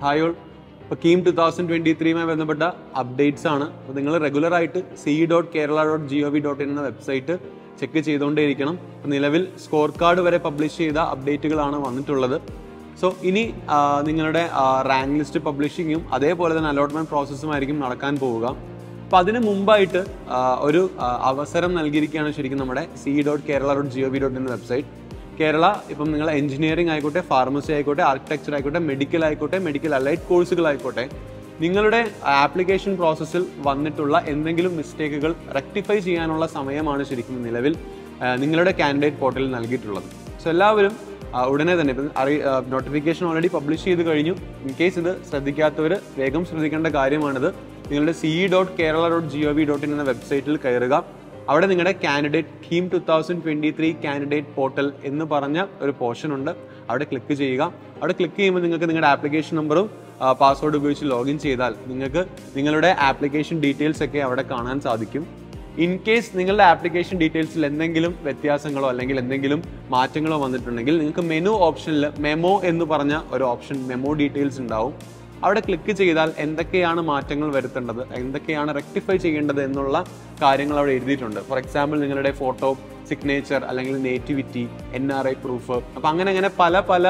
hi all ഇപ്പോൾ KEAM two thousand twenty ത്രീയുമായി ബന്ധപ്പെട്ട അപ്ഡേറ്റ്സ് ആണ് അപ്പോൾ നിങ്ങൾ റെഗുലർ ആയിട്ട് C dot Kerala dot G O V dot in എന്ന വെബ്സൈറ്റ് ചെക്ക് ചെയ്തുകൊണ്ടേയിരിക്കണം അപ്പോൾ നിലവിൽ സ്കോർ കാർഡ് വരെ പബ്ലിഷ് ചെയ്ത അപ്ഡേറ്റുകളാണ് വന്നിട്ടുള്ളത് സോ ഇനി ആ, നിങ്ങളുടെ റാങ്ക് ലിസ്റ്റ് പബ്ലിഷിങ്ങും അതേപോലെ തന്നെ അലോട്ട്മെന്റ് പ്രോസസ്സും ആയിരിക്കും നടക്കാൻ പോവുക അപ്പോൾ അതിന് മുമ്പായിട്ട് ആ, ഒരു ആ, അവസരം നൽകിയിരിക്കുകയാണ് ശരിക്കും നമ്മുടെ C dot Kerala dot G O V dot in website Kerala ഇപ്പം നിങ്ങൾ എഞ്ചിനീയറിംഗ് ആയിക്കോട്ടെ ഫാർമസി ആയിക്കോട്ടെ ആർക്കിടെക്ചർ ആയിക്കോട്ടെ മെഡിക്കൽ ആയിക്കോട്ടെ മെഡിക്കൽ അലൈഡ് കോഴ്സുകളായിക്കോട്ടെ നിങ്ങളുടെ ആപ്ലിക്കേഷൻ പ്രോസസ്സിൽ വന്നിട്ടുള്ള എന്തെങ്കിലും മിസ്റ്റേക്കുകൾ റെക്ടിഫൈ ചെയ്യാനുള്ള സമയമാണ് ശരിക്കും നിലവിൽ ആ, നിങ്ങളുടെ കാൻഡിഡേറ്റ് പോർട്ടലിൽ നൽകിയിട്ടുള്ളത് സോ എല്ലാവരും ആ, ഉടനെ തന്നെ ഇപ്പം അറി നോട്ടിഫിക്കേഷൻ ഓൾറെഡി പബ്ലിഷ് ചെയ്ത് കഴിഞ്ഞു ഇൻ കേസ് ഇത് ശ്രദ്ധിക്കാത്തവർ വേഗം ശ്രദ്ധിക്കേണ്ട കാര്യമാണിത് നിങ്ങളുടെ C dot Kerala dot G O V dot in എന്ന വെബ്സൈറ്റിൽ കയറുക അവിടെ നിങ്ങളുടെ candidate KEAM two thousand twenty three candidate portal എന്ന് പറഞ്ഞ ഒരു പോർഷൻ ഉണ്ട് അവിടെ ക്ലിക്ക് ചെയ്യുക അവിടെ ക്ലിക്ക് ചെയ്യുമ്പോൾ നിങ്ങൾക്ക് നിങ്ങളുടെ ആപ്ലിക്കേഷൻ നമ്പറും പാസ്വേഡ് ഉപയോഗിച്ച് ലോഗിൻ ചെയ്താൽ നിങ്ങൾക്ക് നിങ്ങളുടെ ആപ്ലിക്കേഷൻ ഡീറ്റെയിൽസ് ഒക്കെ അവിടെ കാണാൻ സാധിക്കും ഇൻ കേസ് നിങ്ങളുടെ ആപ്ലിക്കേഷൻ ഡീറ്റെയിൽസിൽ എന്തെങ്കിലും വ്യത്യാസങ്ങളോ അല്ലെങ്കിൽ എന്തെങ്കിലും മാറ്റങ്ങളോ വന്നിട്ടുണ്ടെങ്കിൽ നിങ്ങൾക്ക് മെനു ഓപ്ഷനിൽ മെമോ എന്ന് പറഞ്ഞ ഒരു ഓപ്ഷൻ മെമോ ഡീറ്റെയിൽസ് ഉണ്ടാവും അവിടെ ക്ലിക്ക് ചെയ്താൽ എന്തൊക്കെയാണ് മാറ്റങ്ങൾ വരുത്തേണ്ടത് എന്തൊക്കെയാണ് റെക്ടിഫൈ ചെയ്യേണ്ടത് എന്നുള്ള കാര്യങ്ങൾ അവിടെ എഴുതിയിട്ടുണ്ട് ഫോർ എക്സാമ്പിൾ നിങ്ങളുടെ ഫോട്ടോ സിഗ്നേച്ചർ അല്ലെങ്കിൽ nativity N R I proof അപ്പം അങ്ങനെ അങ്ങനെ പല പല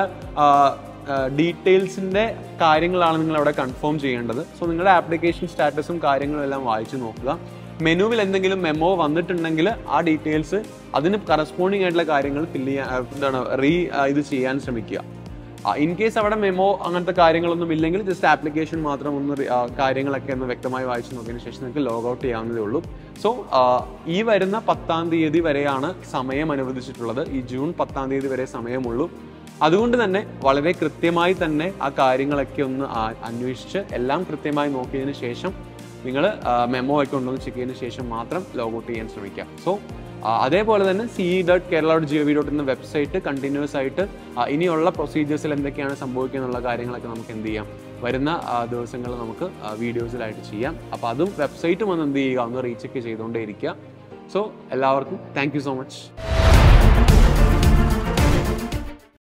ഡീറ്റെയിൽസിൻ്റെ കാര്യങ്ങളാണ് നിങ്ങൾ അവിടെ കൺഫേം ചെയ്യേണ്ടത് സോ നിങ്ങളുടെ ആപ്ലിക്കേഷൻ സ്റ്റാറ്റസും കാര്യങ്ങളും എല്ലാം വായിച്ചു നോക്കുക മെനുവിൽ എന്തെങ്കിലും മെമ്മോ വന്നിട്ടുണ്ടെങ്കിൽ ആ ഡീറ്റെയിൽസ് അതിന് കറസ്പോണ്ടിങ് ആയിട്ടുള്ള കാര്യങ്ങൾ ഫില്ല് ചെയ്യാൻ ആ, എന്താണ് റീ ഇത് ചെയ്യാൻ ശ്രമിക്കുക ഇൻ കേസ് അവിടെ മെമോ അങ്ങനത്തെ കാര്യങ്ങളൊന്നും ഇല്ലെങ്കിൽ ജസ്റ്റ് ആപ്ലിക്കേഷൻ മാത്രം ഒന്ന് റി- ആ, കാര്യങ്ങളൊക്കെ ഒന്ന് വ്യക്തമായി വായിച്ചു നോക്കിയതിന് ശേഷം നിങ്ങൾക്ക് ലോഗ് ഔട്ട് ചെയ്യാവുന്നതേ ഉള്ളൂ സോ ഈ വരുന്ന പത്താം തീയതി വരെയാണ് സമയം അനുവദിച്ചിട്ടുള്ളത് ഈ ജൂൺ പത്താം തീയതി വരെ സമയമുള്ളൂ അതുകൊണ്ട് തന്നെ വളരെ കൃത്യമായി തന്നെ ആ കാര്യങ്ങളൊക്കെ ഒന്ന് ആ- അന്വേഷിച്ച് എല്ലാം കൃത്യമായി നോക്കിയതിന് ശേഷം നിങ്ങൾ മെമ്മോ ഒക്കെ ഉണ്ടോ എന്ന് ചെക്ക് ചെയ്തതിന് ശേഷം മാത്രം ലോഗ് ഔട്ട് ചെയ്യാൻ ശ്രമിക്കുക സോ അതേപോലെ തന്നെ C dot Kerala dot G O V dot എന്ന വെബ്സൈറ്റ് കണ്ടിന്യൂസ് ആയിട്ട് ആ, ഇനിയുള്ള പ്രൊസീജിയേഴ്സിൽ എന്തൊക്കെയാണ് സംഭവിക്കുക എന്നുള്ള കാര്യങ്ങളൊക്കെ നമുക്ക് എന്ത് ചെയ്യാം വരുന്ന ദിവസങ്ങൾ നമുക്ക് വീഡിയോസിലായിട്ട് ചെയ്യാം അപ്പോൾ അതും വെബ്സൈറ്റും ഒന്ന് എന്ത് ചെയ്യുക ഒന്ന് റീചെക്ക് ചെയ്തുകൊണ്ടേ ഇരിക്കുക സോ എല്ലാവർക്കും താങ്ക് യു സോ മച്ച്